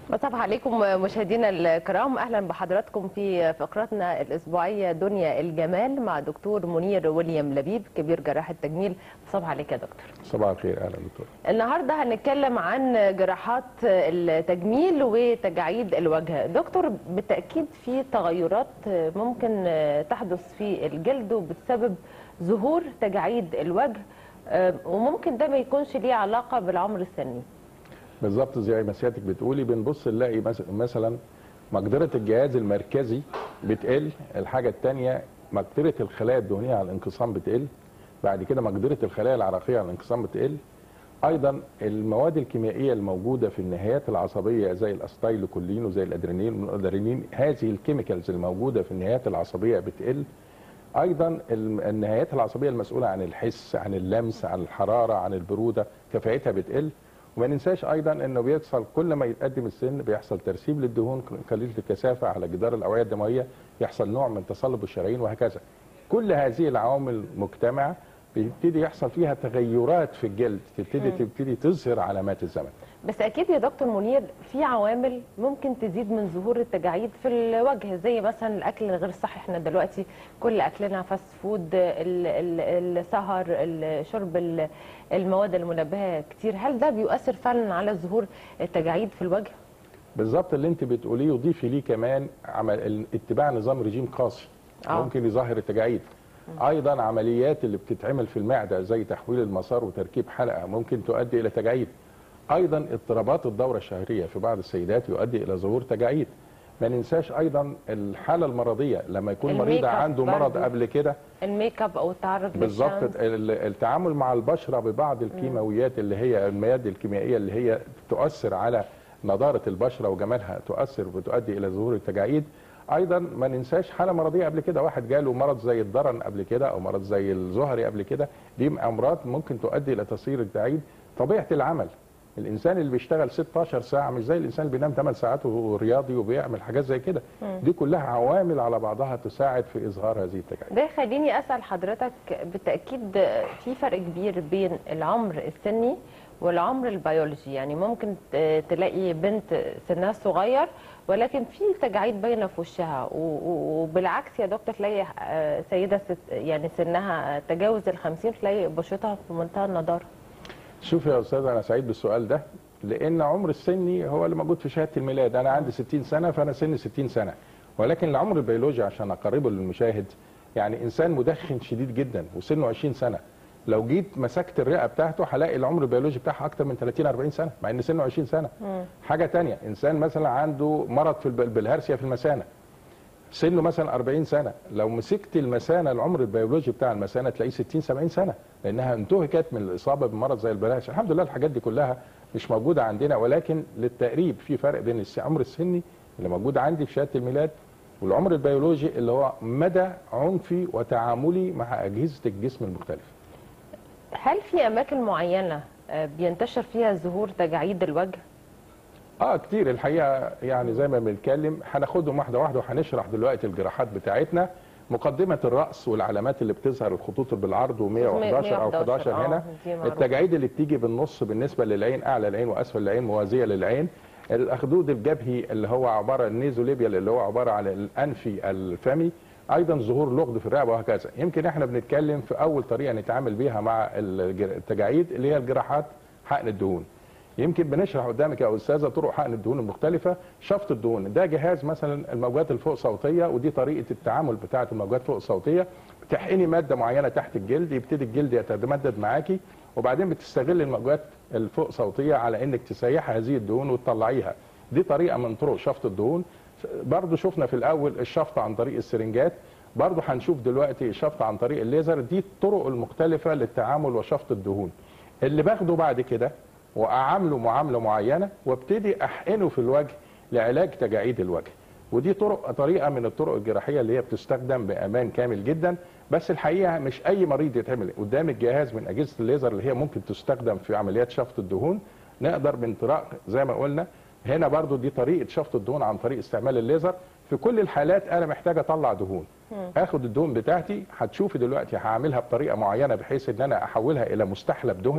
صباح عليكم مشاهدينا الكرام اهلا بحضراتكم في فقرتنا الاسبوعيه دنيا الجمال مع دكتور منير ويليام لبيب كبير جراح التجميل صباح عليك يا دكتور صباح الخير اهلا دكتور النهارده هنتكلم عن جراحات التجميل وتجاعيد الوجه دكتور بالتاكيد في تغيرات ممكن تحدث في الجلد وبتسبب ظهور تجاعيد الوجه وممكن ده ما يكونش ليه علاقه بالعمر السني بالظبط زي ما سيادتك بتقولي بنبص نلاقي مثلا مقدره الجهاز المركزي بتقل الحاجه الثانيه مقدره الخلايا الدهنيه على الانقسام بتقل بعد كده مقدره الخلايا العرقيه على الانقسام بتقل ايضا المواد الكيميائيه الموجوده في النهايات العصبيه زي الاستايلوكولين وزي الادرينالين والادرينالين هذه الكيميكالز الموجوده في النهايات العصبيه بتقل ايضا النهايات العصبيه المسؤوله عن الحس عن اللمس عن الحراره عن البروده كفاءتها بتقل وما ننساش ايضا انه بيحصل كل ما يتقدم السن بيحصل ترسيب للدهون قليله الكثافه على جدار الاوعيه الدمويه يحصل نوع من تصلب الشرايين وهكذا كل هذه العوامل مجتمعه بيبتدي يحصل فيها تغيرات في الجلد تبتدي تبتدي تظهر علامات الزمن بس اكيد يا دكتور منير في عوامل ممكن تزيد من ظهور التجاعيد في الوجه زي مثلا الاكل الغير صحي احنا دلوقتي كل اكلنا فاست فود السهر شرب المواد المنبهه كتير هل ده بيؤثر فعلا على ظهور التجاعيد في الوجه بالظبط اللي انت بتقوليه وضيفي ليه كمان عمل اتباع نظام رجيم قاسي آه. ممكن يظهر التجاعيد ايضا عمليات اللي بتتعمل في المعده زي تحويل المسار وتركيب حلقه ممكن تؤدي الى تجاعيد ايضا اضطرابات الدوره الشهريه في بعض السيدات يؤدي الى ظهور تجاعيد ما ننساش ايضا الحاله المرضيه لما يكون مريض عنده مرض قبل كده الميك اب او التعرض بالظبط التعامل مع البشره ببعض الكيماويات اللي هي المواد الكيميائيه اللي هي تؤثر على نضاره البشره وجمالها تؤثر وتؤدي الى ظهور التجاعيد ايضا ما ننساش حاله مرضيه قبل كده واحد جاله مرض زي الضرن قبل كده او مرض زي الزهري قبل كده دي امراض ممكن تؤدي الى تصير التجاعيد طبيعه العمل الانسان اللي بيشتغل 16 ساعه مش زي الانسان اللي بينام 8 ساعات ورياضي وبيعمل حاجات زي كده دي كلها عوامل على بعضها تساعد في اظهار هذه التجاعيد ده يخليني اسال حضرتك بالتاكيد في فرق كبير بين العمر السني والعمر البيولوجي يعني ممكن تلاقي بنت سنها صغير ولكن في تجاعيد باينه في وشها وبالعكس يا دكتور تلاقي سيده يعني سنها تجاوز ال 50 تلاقي بشرتها في منتهى النضاره شوف يا استاذ انا سعيد بالسؤال ده لان عمر السني هو اللي موجود في شهاده الميلاد انا عندي 60 سنه فانا سني 60 سنه ولكن العمر البيولوجي عشان اقربه للمشاهد يعني انسان مدخن شديد جدا وسنه 20 سنه لو جيت مسكت الرئه بتاعته هلاقي العمر البيولوجي بتاعها اكتر من 30 40 سنه مع ان سنه 20 سنه مم. حاجه ثانيه انسان مثلا عنده مرض في بالهرسيا في المثانه سنه مثلا 40 سنه لو مسكت المثانه العمر البيولوجي بتاع المثانه تلاقيه 60 70 سنه لانها انتهكت من الاصابه بمرض زي البلهارسيا الحمد لله الحاجات دي كلها مش موجوده عندنا ولكن للتقريب في فرق بين العمر السني اللي موجود عندي في شهاده الميلاد والعمر البيولوجي اللي هو مدى عنفي وتعاملي مع اجهزه الجسم المختلفه هل في اماكن معينه بينتشر فيها ظهور تجاعيد الوجه اه كتير الحقيقه يعني زي ما بنتكلم هناخدهم واحده واحده وهنشرح دلوقتي الجراحات بتاعتنا مقدمه الراس والعلامات اللي بتظهر الخطوط بالعرض و111 او 11 هنا التجاعيد اللي بتيجي بالنص بالنسبه للعين اعلى العين واسفل العين موازيه للعين الاخدود الجبهي اللي هو عباره النيزوليبيال اللي هو عباره عن الانفي الفمي ايضا ظهور لغد في الرقبه وهكذا يمكن احنا بنتكلم في اول طريقه نتعامل بيها مع التجاعيد اللي هي الجراحات حقن الدهون يمكن بنشرح قدامك يا استاذه طرق حقن الدهون المختلفه شفط الدهون ده جهاز مثلا الموجات الفوق صوتيه ودي طريقه التعامل بتاعه الموجات فوق الصوتيه بتحقني ماده معينه تحت الجلد يبتدي الجلد يتمدد معاكي وبعدين بتستغل الموجات الفوق صوتيه على انك تسيح هذه الدهون وتطلعيها دي طريقه من طرق شفط الدهون برضو شفنا في الاول الشفط عن طريق السرنجات برضو هنشوف دلوقتي الشفط عن طريق الليزر دي الطرق المختلفه للتعامل وشفط الدهون اللي باخده بعد كده واعامله معامله معينه وابتدي احقنه في الوجه لعلاج تجاعيد الوجه ودي طرق طريقه من الطرق الجراحيه اللي هي بتستخدم بامان كامل جدا بس الحقيقه مش اي مريض يتعمل قدام الجهاز من اجهزه الليزر اللي هي ممكن تستخدم في عمليات شفط الدهون نقدر من طرق زي ما قلنا هنا برضو دي طريقه شفط الدهون عن طريق استعمال الليزر في كل الحالات انا محتاج اطلع دهون اخد الدهون بتاعتي هتشوفي دلوقتي هعملها بطريقه معينه بحيث ان انا احولها الى مستحلب دهني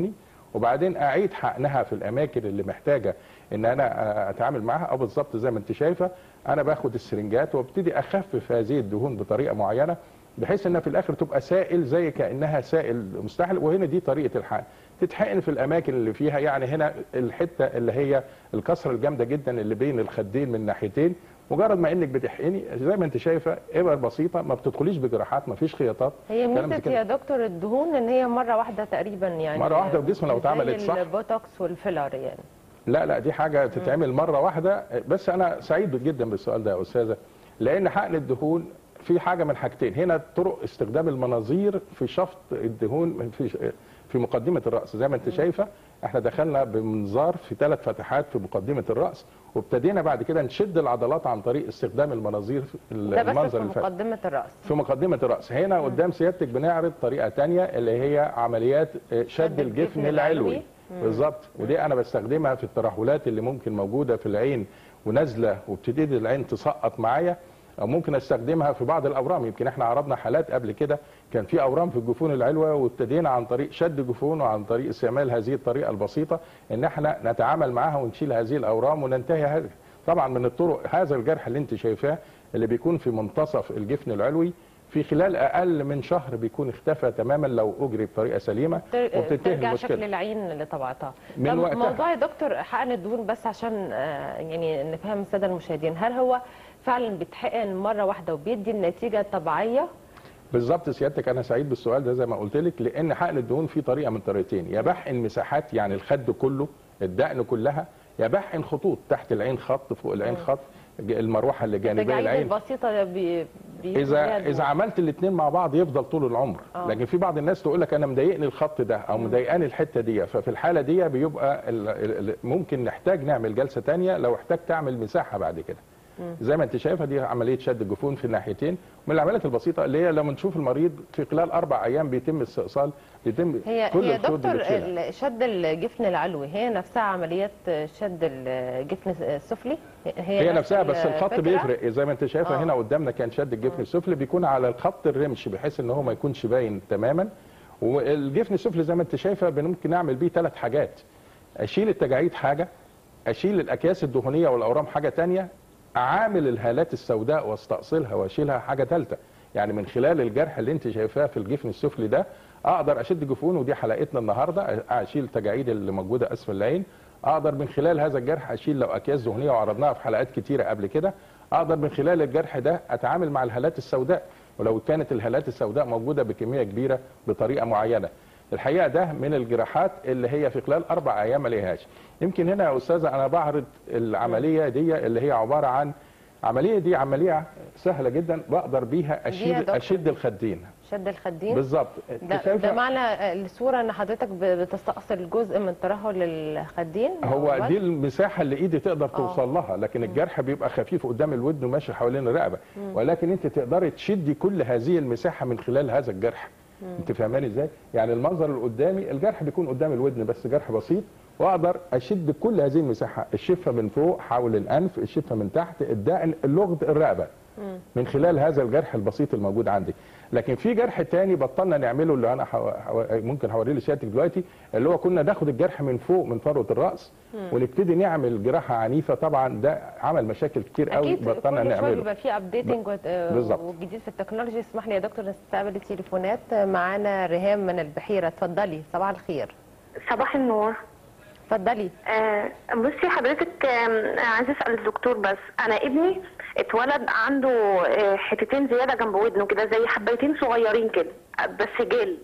وبعدين اعيد حقنها في الاماكن اللي محتاجه ان انا اتعامل معاها او بالظبط زي ما انت شايفه انا باخد السرنجات وابتدي اخفف هذه الدهون بطريقه معينه بحيث انها في الاخر تبقى سائل زي كانها سائل مستحل وهنا دي طريقه الحقن تتحقن في الاماكن اللي فيها يعني هنا الحته اللي هي الكسره الجامده جدا اللي بين الخدين من ناحيتين مجرد ما انك بتحقني زي ما انت شايفه ابر بسيطه ما بتدخليش بجراحات ما فيش خياطات هي كلام زي ميزه كده. يا دكتور الدهون ان هي مره واحده تقريبا يعني مرة واحدة والجسم لو زي اتعملت صح. البوتوكس والفيلر يعني لا لا دي حاجه تتعمل مره واحده بس انا سعيد جدا بالسؤال ده يا استاذه لان حقن الدهون في حاجه من حاجتين هنا طرق استخدام المناظير في شفط الدهون في في مقدمه الراس زي ما انت شايفه احنا دخلنا بمنظار في ثلاث فتحات في مقدمه الراس وابتدينا بعد كده نشد العضلات عن طريق استخدام المناظير في ده بس المنظر في اللي فات. مقدمه الراس في مقدمة الرأس هنا قدام سيادتك بنعرض طريقة تانية اللي هي عمليات آه، شد شد الجفن الجفن العلوي العلوي. بالظبط ودي أنا بستخدمها في الترهلات اللي ممكن موجودة في العين ونازلة وبتبتدي العين تسقط معايا أو ممكن استخدمها في بعض الأورام يمكن احنا عرضنا حالات قبل كده كان في أورام في الجفون العلوى وابتدينا عن طريق شد جفون وعن طريق استعمال هذه الطريقة البسيطة إن احنا نتعامل معاها ونشيل هذه الأورام وننتهي هذه طبعا من الطرق هذا الجرح اللي انت شايفاه اللي بيكون في منتصف الجفن العلوي في خلال اقل من شهر بيكون اختفى تماما لو اجري بطريقه سليمه تر- وبتنتهي ترجع شكل المشكله العين اللي طبعتها من طب وقتها. موضوع يا دكتور حقن الدهون بس عشان آه، يعني نفهم الساده المشاهدين هل هو فعلا بيتحقن مره واحده وبيدي النتيجه الطبيعيه بالظبط سيادتك انا سعيد بالسؤال ده زي ما قلت لك لان حقن الدهون فيه طريقه من طريقتين يا بحقن مساحات يعني الخد كله الدقن كلها يا بحقن خطوط تحت العين خط فوق العين خط المروحه اللي جانبي التجاعيد العين البسيطه بي بي اذا اذا عملت الاثنين مع بعض يفضل طول العمر آه. لكن في بعض الناس تقول لك انا مضايقني الخط ده او مضايقاني الحته دي ففي الحاله دي بيبقى ال- ال- ال- ممكن نحتاج نعمل جلسه تانية لو احتاج تعمل مساحه بعد كده زي ما انت شايفه دي عمليه شد الجفون في الناحيتين من العمليات البسيطه اللي هي لما نشوف المريض في خلال اربع ايام بيتم استئصال بيتم هي كل هي الخيوط دكتور بتشيلها. ال- شد الجفن العلوي هي نفسها عمليات شد الجفن السفلي هي نفس نفسها بس الخط الفكرة؟ بيفرق زي ما انت شايفه آه. هنا قدامنا كان شد الجفن السفلي بيكون على الخط الرمش بحيث ان هو ما يكونش باين تماما والجفن السفلي زي ما انت شايفه ممكن نعمل بيه ثلاث حاجات اشيل التجاعيد حاجه اشيل الاكياس الدهنيه والاورام حاجه تانية اعامل الهالات السوداء واستأصلها واشيلها حاجه ثالثه يعني من خلال الجرح اللي انت شايفاه في الجفن السفلي ده اقدر اشد جفون ودي حلقتنا النهارده اشيل التجاعيد اللي موجوده اسفل العين اقدر من خلال هذا الجرح اشيل لو اكياس دهنيه وعرضناها في حلقات كتيره قبل كده اقدر من خلال الجرح ده اتعامل مع الهالات السوداء ولو كانت الهالات السوداء موجوده بكميه كبيره بطريقه معينه الحقيقه ده من الجراحات اللي هي في خلال اربع ايام ما ليهاش يمكن هنا يا استاذه انا بعرض العمليه دي اللي هي عباره عن عمليه دي عمليه سهله جدا بقدر بيها دي يا اشيل دكتور. اشد الخدين شد الخدين بالظبط ده, شايفة؟ ده معنى الصوره ان حضرتك ب- بتستأصل جزء من ترهل الخدين هو بس؟ دي المساحه اللي ايدي تقدر توصل لها لكن الجرح بيبقى خفيف قدام الودن وماشي حوالين الرقبه ولكن انت تقدري تشدي كل هذه المساحه من خلال هذا الجرح انت فاهماني ازاي يعني المنظر اللي قدامي الجرح بيكون قدام الودن بس جرح بسيط واقدر اشد كل هذه المساحه الشفه من فوق حول الانف الشفه من تحت الدقن اللغد الرقبه من خلال هذا الجرح البسيط الموجود عندي لكن في جرح تاني بطلنا نعمله اللي انا حو... حو... ممكن هوريه لسيادتك دلوقتي اللي هو كنا ناخد الجرح من فوق من فروه الراس ونبتدي نعمل جراحه عنيفه طبعا ده عمل مشاكل كتير قوي اكيد بطلنا كل شويه نعمله بيبقى في ابديتنج بالظبط. وجديد في التكنولوجي اسمح لي يا دكتور نستقبل التليفونات معانا ريهام من البحيره اتفضلي صباح الخير صباح النور اتفضلي آه بصي حضرتك آم، عايزه اسال الدكتور بس انا ابني اتولد عنده آه، حتتين زياده جنب ودنه كده زي حبايتين صغيرين كده آه، بس جل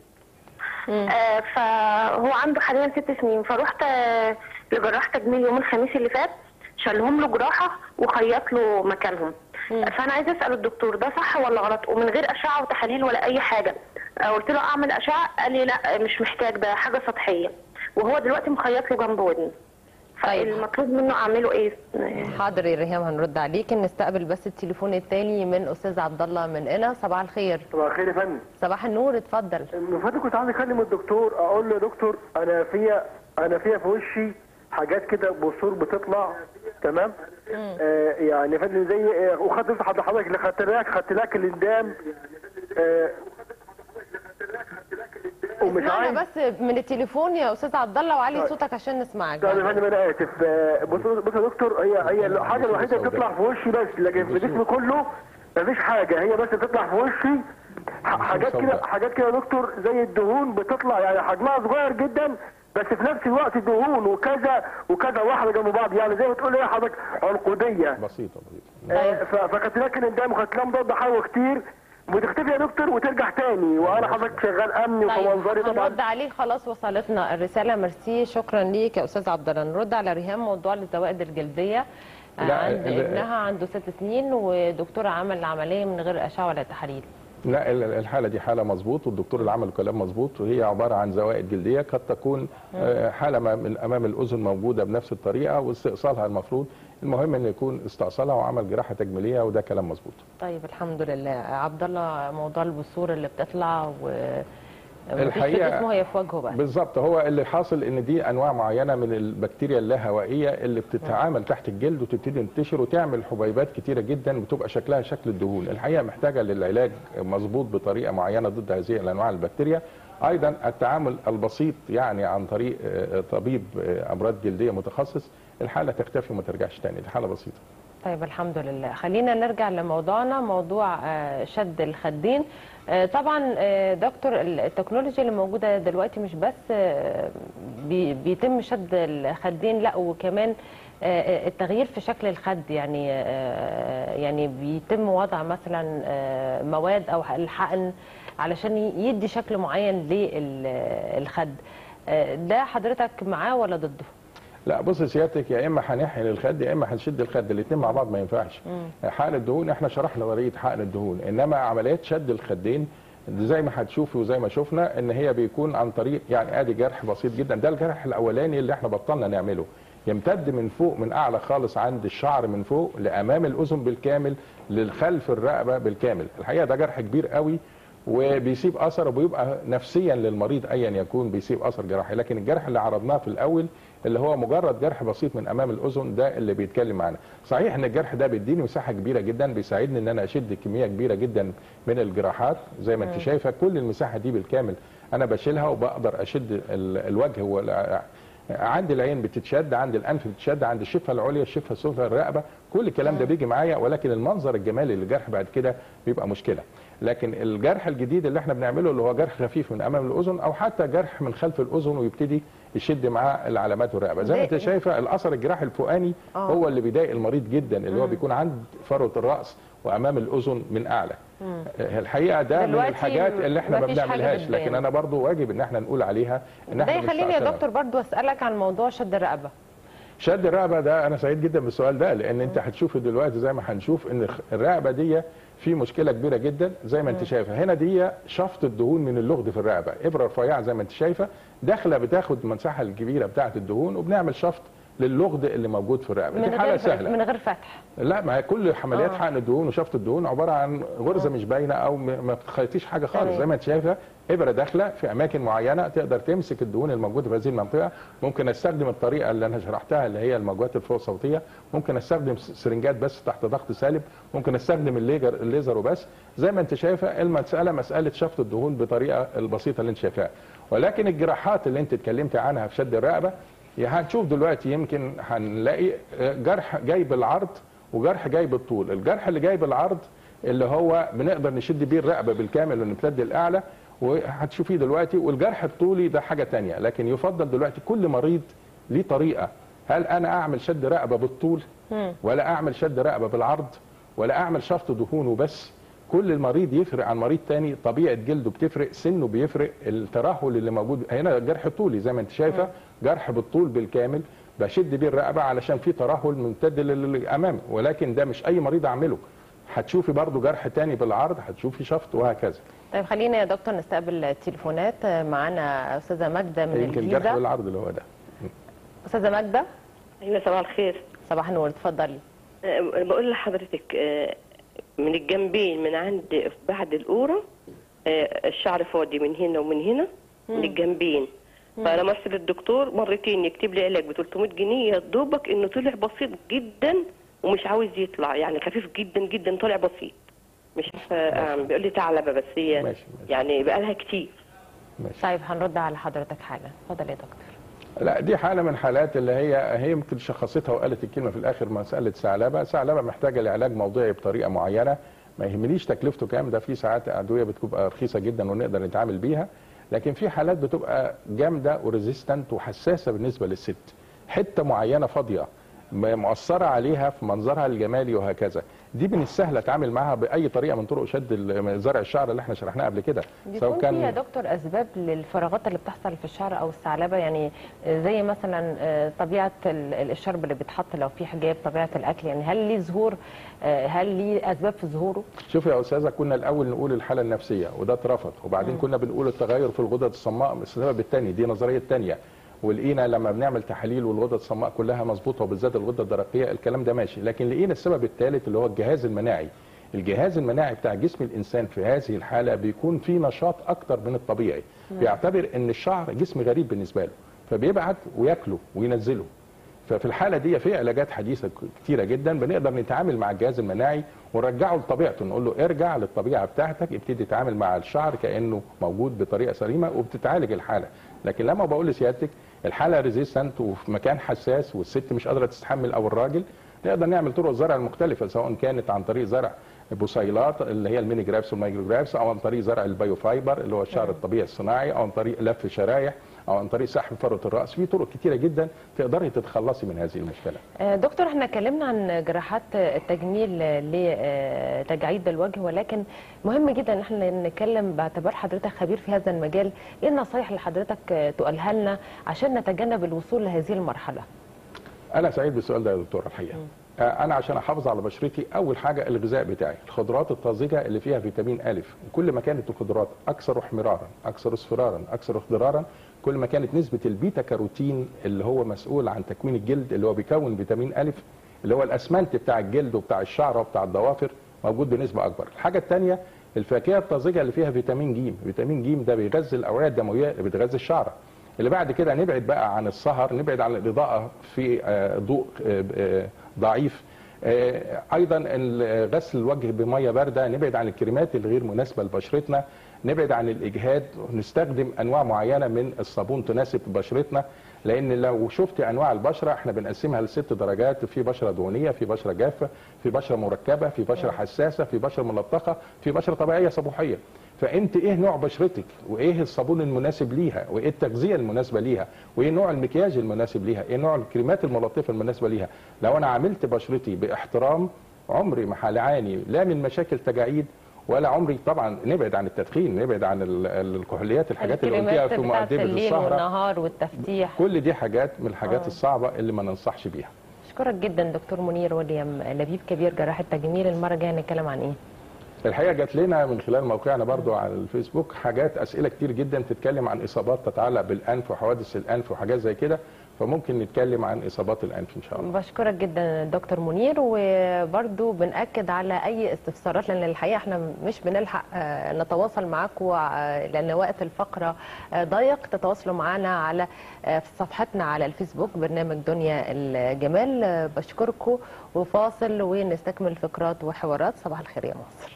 آه فهو عنده حاليا ست سنين فروحت آه، لجراح تجميل يوم الخميس اللي فات شالهم له جراحه وخيط له مكانهم فانا عايزه اسال الدكتور ده صح ولا غلط ومن غير اشعه وتحاليل ولا اي حاجه آه، قلت له اعمل اشعه قال لي لا مش محتاج ده حاجه سطحيه وهو دلوقتي مخيط له جنب ودنه طيب. فالمطلوب منه اعمله ايه حاضر يا ريهام هنرد عليك نستقبل بس التليفون التاني من استاذ عبد الله من قنا صباح الخير صباح الخير يا فندم صباح النور اتفضل من فضلك كنت عايز اكلم الدكتور اقول له يا دكتور انا فيا انا فيا في وشي حاجات كده بثور بتطلع تمام آه يعني يا فندم زي آه وخدت حد حضرتك اللي خدت لك خدت لك اللي قدام آه ومش عايز اسمعنا بس من التليفون يا استاذ عبد الله وعلي طيب. صوتك عشان نسمعك طب يا بعد. فندم انا اسف آه، بص بص يا دكتور هي هي الحاجه الوحيده اللي بتطلع في وشي بس لكن في جسمي كله مفيش حاجه هي بس بتطلع في وشي ح- حاجات كده سوداء. حاجات كده يا دكتور زي الدهون بتطلع يعني حجمها صغير جدا بس في نفس الوقت دهون وكذا وكذا واحده جنب بعض يعني زي ما تقول ايه حضرتك عنقوديه بسيطه بسيطه آه، ف- فكنت لكن الدم وكانت لها مضاد حيوي كتير وتختفي يا دكتور وترجع تاني وانا حضرتك شغال امني طيب ومنظري طبعا هنرد عليه خلاص وصلتنا الرساله ميرسي شكرا ليك يا استاذ عبد الله نرد على ريهام موضوع الزوائد الجلديه آه، لا، عند ال- ابنها عنده ست سنين ودكتوره عمل العمليه من غير اشعه ولا تحاليل لا ال- الحاله دي حاله مظبوط والدكتور اللي عمل كلام مظبوط وهي عباره عن زوائد جلديه قد تكون آه، حاله ما من امام الاذن موجوده بنفس الطريقه واستئصالها المفروض المهم ان يكون استئصالها وعمل جراحه تجميليه وده كلام مظبوط طيب الحمد لله عبد الله موضوع البثور اللي بتطلع و مفيش في الحقيقة- جسمه هي في وجهه بس بالظبط هو اللي حاصل ان دي انواع معينه من البكتيريا اللاهوائيه اللي بتتعامل تحت الجلد وتبتدي تنتشر وتعمل حبيبات كتيره جدا بتبقى شكلها شكل الدهون الحقيقه محتاجه للعلاج مظبوط بطريقه معينه ضد هذه الانواع البكتيريا ايضا التعامل البسيط يعني عن طريق آه، طبيب آه، امراض جلديه متخصص الحاله تختفي وما ترجعش تاني دي حاله بسيطه طيب الحمد لله خلينا نرجع لموضوعنا موضوع آه، شد الخدين آه، طبعا آه، دكتور التكنولوجيا اللي موجوده دلوقتي مش بس آه، بي- بيتم شد الخدين لا وكمان آه، التغيير في شكل الخد يعني آه، يعني بيتم وضع مثلا آه، مواد او الحقن علشان يدي شكل معين للخد آه، ده حضرتك معاه ولا ضده؟ لا بص سيادتك يا اما هنحقن الخد يا اما هنشد الخد الاثنين مع بعض ما ينفعش حقن الدهون احنا شرحنا طريقه حقن الدهون انما عمليات شد الخدين زي ما هتشوفي وزي ما شفنا ان هي بيكون عن طريق يعني ادي جرح بسيط جدا ده الجرح الاولاني اللي احنا بطلنا نعمله يمتد من فوق من اعلى خالص عند الشعر من فوق لامام الاذن بالكامل للخلف الرقبه بالكامل الحقيقه ده جرح كبير قوي وبيسيب اثر وبيبقى نفسيا للمريض ايا يكون بيسيب اثر جراحي لكن الجرح اللي عرضناه في الاول اللي هو مجرد جرح بسيط من امام الاذن ده اللي بيتكلم معانا صحيح ان الجرح ده بيديني مساحه كبيره جدا بيساعدني ان انا اشد كميه كبيره جدا من الجراحات زي ما انت شايفه كل المساحه دي بالكامل انا بشيلها وبقدر اشد ال- الوجه وال- عند العين بتتشد عند الانف بتتشد عند الشفه العليا الشفه السفلى الرقبه كل الكلام ده بيجي معايا ولكن المنظر الجمالي للجرح بعد كده بيبقى مشكله لكن الجرح الجديد اللي احنا بنعمله اللي هو جرح خفيف من امام الاذن او حتى جرح من خلف الاذن ويبتدي يشد معاه العلامات والرقبه زي ما انت ده- شايفه الاثر الجراحي الفوقاني آه. هو اللي بيضايق المريض جدا اللي هو بيكون عند فروه الراس وامام الاذن من اعلى الحقيقه ده من دلوقتي الحاجات اللي احنا ما مفيش حاجة بنعملهاش بتبان. لكن انا برضو واجب ان احنا نقول عليها ان ده احنا يخليني يا بنستأصلها. دكتور برضو اسالك عن موضوع شد الرقبه شد الرقبه ده انا سعيد جدا بالسؤال ده لان انت هتشوف دلوقتي زي ما هنشوف ان الرقبه دي في مشكله كبيره جدا زي ما انت شايفه هنا دي شفط الدهون من اللغد في الرقبه ابره رفيعه زي ما انت شايفه داخله بتاخد المساحه الكبيره بتاعه الدهون وبنعمل شفط للغد اللي موجود في الرقبه من دي حاله غير سهله من غير فتح لا ما هي كل عمليات آه. حقن الدهون وشفط الدهون عباره عن غرزه مش باينه او م- ما بتخيطيش حاجه خالص تمام. زي ما انت شايفه ابره داخله في اماكن معينه تقدر تمسك الدهون الموجوده في هذه المنطقه ممكن استخدم الطريقه اللي انا شرحتها اللي هي الموجات الفوق صوتيه ممكن استخدم س- سرنجات بس تحت ضغط سالب ممكن استخدم الليجر الليزر وبس زي ما انت شايفه المساله مساله شفط الدهون بطريقه البسيطه اللي انت شايفاها ولكن الجراحات اللي انت اتكلمت عنها في شد الرقبه يا هنشوف دلوقتي يمكن هنلاقي آه، جرح جاي بالعرض وجرح جاي بالطول الجرح اللي جاي بالعرض اللي هو بنقدر نشد بيه الرقبه بالكامل ونمتد الاعلى وهتشوفيه دلوقتي والجرح الطولي ده حاجه تانية لكن يفضل دلوقتي كل مريض ليه طريقه هل انا اعمل شد رقبه بالطول ولا اعمل شد رقبه بالعرض ولا اعمل شفط دهون وبس كل المريض يفرق عن مريض تاني طبيعه جلده بتفرق سنه بيفرق الترهل اللي موجود هنا جرح طولي زي ما انت شايفه جرح بالطول بالكامل بشد بيه الرقبه علشان في ترهل ممتد للامام ولكن ده مش اي مريض اعمله هتشوفي برضو جرح تاني بالعرض هتشوفي شفط وهكذا طيب خلينا يا دكتور نستقبل التليفونات معانا استاذه ماجده من يمكن جرح الجيزه بالعرض اللي هو ده استاذه ماجده ايوه صباح الخير صباح النور اتفضلي أه، بقول لحضرتك أه، من الجنبين من عند بعد القوره أه، الشعر فاضي من هنا ومن هنا من الجنبين فانا مرسل الدكتور مرتين يكتب لي علاج ب 300 جنيه يا دوبك انه طلع بسيط جدا ومش عاوز يطلع يعني خفيف جدا جدا طالع بسيط مش عارفه أعمل. بيقول لي ثعلبه بس هي ماشي، ماشي. يعني بقى لها كتير ماشي. طيب هنرد على حضرتك حالا اتفضل يا دكتور لا دي حاله من حالات اللي هي هي يمكن شخصتها وقالت الكلمه في الاخر مساله ثعلبه ثعلبه محتاجه لعلاج موضعي بطريقه معينه ما يهمنيش تكلفته كام ده في ساعات ادويه بتبقى رخيصه جدا ونقدر نتعامل بيها لكن في حالات بتبقى جامده وريزيستنت وحساسه بالنسبه للست حته معينه فاضيه م- مؤثره عليها في منظرها الجمالي وهكذا دي من السهل اتعامل معاها باي طريقه من طرق شد ال- زرع الشعر اللي احنا شرحناه قبل كده بيكون في يا دكتور اسباب للفراغات اللي بتحصل في الشعر او الثعلبه يعني زي مثلا آه، طبيعه ال- الشرب اللي بيتحط لو في حجاب طبيعه الاكل يعني هل ليه ظهور آه، هل ليه اسباب في ظهوره شوف يا استاذه كنا الاول نقول الحاله النفسيه وده اترفض وبعدين كنا بنقول التغير في الغدد الصماء السبب الثاني دي نظريه ثانيه ولقينا لما بنعمل تحاليل والغدد الصماء كلها مظبوطه وبالذات الغده الدرقيه الكلام ده ماشي لكن لقينا السبب الثالث اللي هو الجهاز المناعي الجهاز المناعي بتاع جسم الانسان في هذه الحاله بيكون فيه نشاط اكتر من الطبيعي بيعتبر ان الشعر جسم غريب بالنسبه له فبيبعت وياكله وينزله ففي الحاله دي في علاجات حديثه كتيره جدا بنقدر نتعامل مع الجهاز المناعي ونرجعه لطبيعته نقول له ارجع للطبيعه بتاعتك ابتدي تتعامل مع الشعر كانه موجود بطريقه سليمه وبتتعالج الحاله لكن لما بقول لسيادتك الحاله ريزيستنت وفي مكان حساس والست مش قادره تستحمل او الراجل نقدر نعمل طرق الزرع المختلفه سواء كانت عن طريق زرع بصيلات اللي هي الميني جرافس والمايكرو جرافس او عن طريق زرع البايو فايبر اللي هو الشعر الطبيعي الصناعي او عن طريق لف شرايح او عن طريق سحب فروه الراس في طرق كتيره جدا تقدري تتخلصي من هذه المشكله آه، دكتور احنا اتكلمنا عن جراحات التجميل لتجاعيد الوجه ولكن مهم جدا ان احنا نتكلم باعتبار حضرتك خبير في هذا المجال ايه النصايح اللي حضرتك آه، تقولها لنا عشان نتجنب الوصول لهذه المرحله انا سعيد بالسؤال ده يا دكتور الحقيقه آه، انا عشان احافظ على بشرتي اول حاجه الغذاء بتاعي الخضروات الطازجه اللي فيها فيتامين الف وكل ما كانت الخضروات اكثر احمرارا اكثر اصفرارا اكثر اخضرارا كل ما كانت نسبه البيتا كاروتين اللي هو مسؤول عن تكوين الجلد اللي هو بيكون فيتامين الف اللي هو الاسمنت بتاع الجلد وبتاع الشعر وبتاع الضوافر موجود بنسبه اكبر الحاجه الثانيه الفاكهه الطازجه اللي فيها فيتامين ج فيتامين ج ده بيغذي الاوعيه الدمويه اللي بتغذي الشعر اللي بعد كده نبعد بقى عن السهر نبعد عن الاضاءه في آه، ضوء آه، آه، ضعيف آه، ايضا ال- غسل الوجه بميه بارده نبعد عن الكريمات الغير مناسبه لبشرتنا نبعد عن الاجهاد نستخدم انواع معينه من الصابون تناسب بشرتنا لان لو شفت انواع البشره احنا بنقسمها لست درجات في بشره دهنيه في بشره جافه في بشره مركبه في بشره حساسه في بشره ملطخه في بشره طبيعيه صبوحيه فانت ايه نوع بشرتك وايه الصابون المناسب ليها وايه التغذيه المناسبه ليها وايه نوع المكياج المناسب ليها ايه نوع الكريمات الملطفه المناسبه ليها لو انا عملت بشرتي باحترام عمري ما هعاني لا من مشاكل تجاعيد ولا عمري طبعا نبعد عن التدخين نبعد عن ال- الكحوليات الحاجات اللي قلتيها الكريمات في بتاعت مقدمه الليل السهره والنهار والتفتيح كل دي حاجات من الحاجات آه. الصعبه اللي ما ننصحش بيها اشكرك جدا دكتور منير وليم لبيب كبير جراح التجميل المره الجايه هنتكلم عن ايه الحقيقه جات لنا من خلال موقعنا برضو على الفيسبوك حاجات اسئله كتير جدا تتكلم عن اصابات تتعلق بالانف وحوادث الانف وحاجات زي كده فممكن نتكلم عن اصابات الانف ان شاء الله بشكرك جدا دكتور منير وبرضو بنأكد على أي استفسارات لأن الحقيقة احنا مش بنلحق آه، نتواصل معاكم آه، لأن وقت الفقرة آه، ضيق تتواصلوا معنا على آه، في صفحتنا على الفيسبوك برنامج دنيا الجمال آه، بشكركم وفاصل ونستكمل فقرات وحوارات صباح الخير يا مصر